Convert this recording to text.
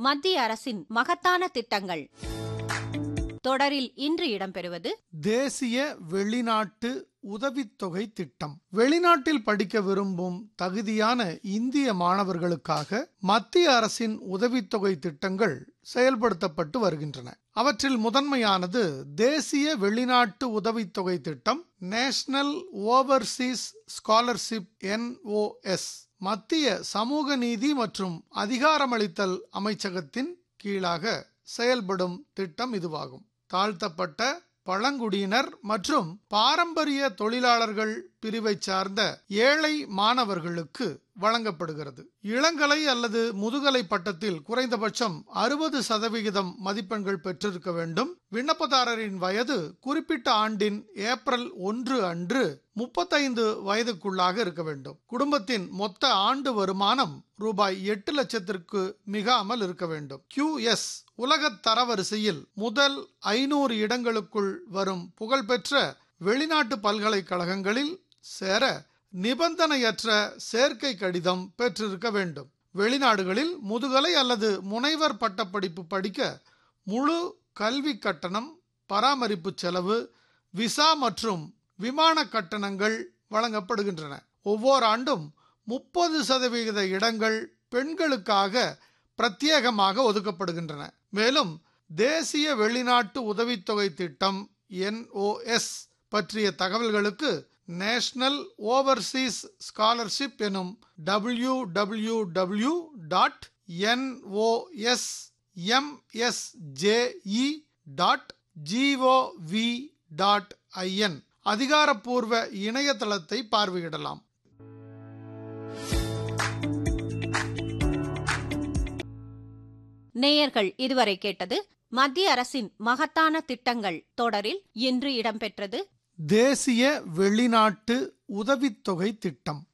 மத்திய அரசின் மகத்தான திட்டங்கள் தொடரில் இன்று இடம்பெறுவது தேசிய வெளிநாட்டு உதவித்தொகை திட்டம் வெளிநாட்டில் படிக்க விரும்பும் தகுதியான இந்திய மாணவர்களுக்காக மத்திய அரசின் உதவித்தொகை திட்டங்கள் செயல்படுத்தப்பட்டு வருகின்றன அவற்றில் முதன்மையானது தேசிய வெளிநாட்டு உதவித்தொகை திட்டம் நேஷனல் ஓவர்சீஸ் ஸ்காலர்ஷிப் என்ஓஎஸ் மத்திய சமூக நீதி மற்றும் அதிகாரமளித்தல் அமைச்சகத்தின் கீழாக செயல்படும் திட்டம் இதுவாகும் தாழ்த்தப்பட்ட பழங்குடியினர் மற்றும் பாரம்பரிய தொழிலாளர்கள் பிரிவை சார்ந்த ஏழை மாணவர்களுக்கு வழங்கப்படுகிறது இளங்கலை அல்லது முதுகலை பட்டத்தில் குறைந்தபட்சம் அறுபது சதவிகிதம் மதிப்பெண்கள் பெற்றிருக்க வேண்டும் விண்ணப்பதாரரின் வயது குறிப்பிட்ட ஆண்டின் ஏப்ரல் ஒன்று அன்று முப்பத்தைந்து வயதுக்குள்ளாக இருக்க வேண்டும் குடும்பத்தின் மொத்த ஆண்டு வருமானம் ரூபாய் எட்டு லட்சத்திற்கு மிகாமல் இருக்க வேண்டும் கியூஎஸ் உலக தரவரிசையில் முதல் ஐநூறு இடங்களுக்குள் வரும் புகழ்பெற்ற வெளிநாட்டு பல்கலைக்கழகங்களில் சேர நிபந்தனையற்ற சேர்க்கை கடிதம் பெற்றிருக்க வேண்டும் வெளிநாடுகளில் முதுகலை அல்லது முனைவர் பட்டப்படிப்பு படிக்க முழு கல்வி கட்டணம் பராமரிப்பு செலவு விசா மற்றும் விமான கட்டணங்கள் வழங்கப்படுகின்றன ஒவ்வொரு ஆண்டும் முப்பது சதவிகித இடங்கள் பெண்களுக்காக பிரத்யேகமாக ஒதுக்கப்படுகின்றன மேலும் தேசிய வெளிநாட்டு உதவித்தொகை திட்டம் என்ஓஎஸ் பற்றிய தகவல்களுக்கு நேஷனல் ஓவர்சீஸ் ஸ்காலர்ஷிப் எனும் W W W dot NOS MSJE dot gov dot in அதிகாரப்பூர்வ இணையதளத்தை பார்வையிடலாம் நேயர்கள் இதுவரை கேட்டது மத்திய அரசின் மகத்தான திட்டங்கள் தொடரில் இன்று இடம்பெற்றது தேசிய வெளிநாட்டு உதவித்தொகை திட்டம்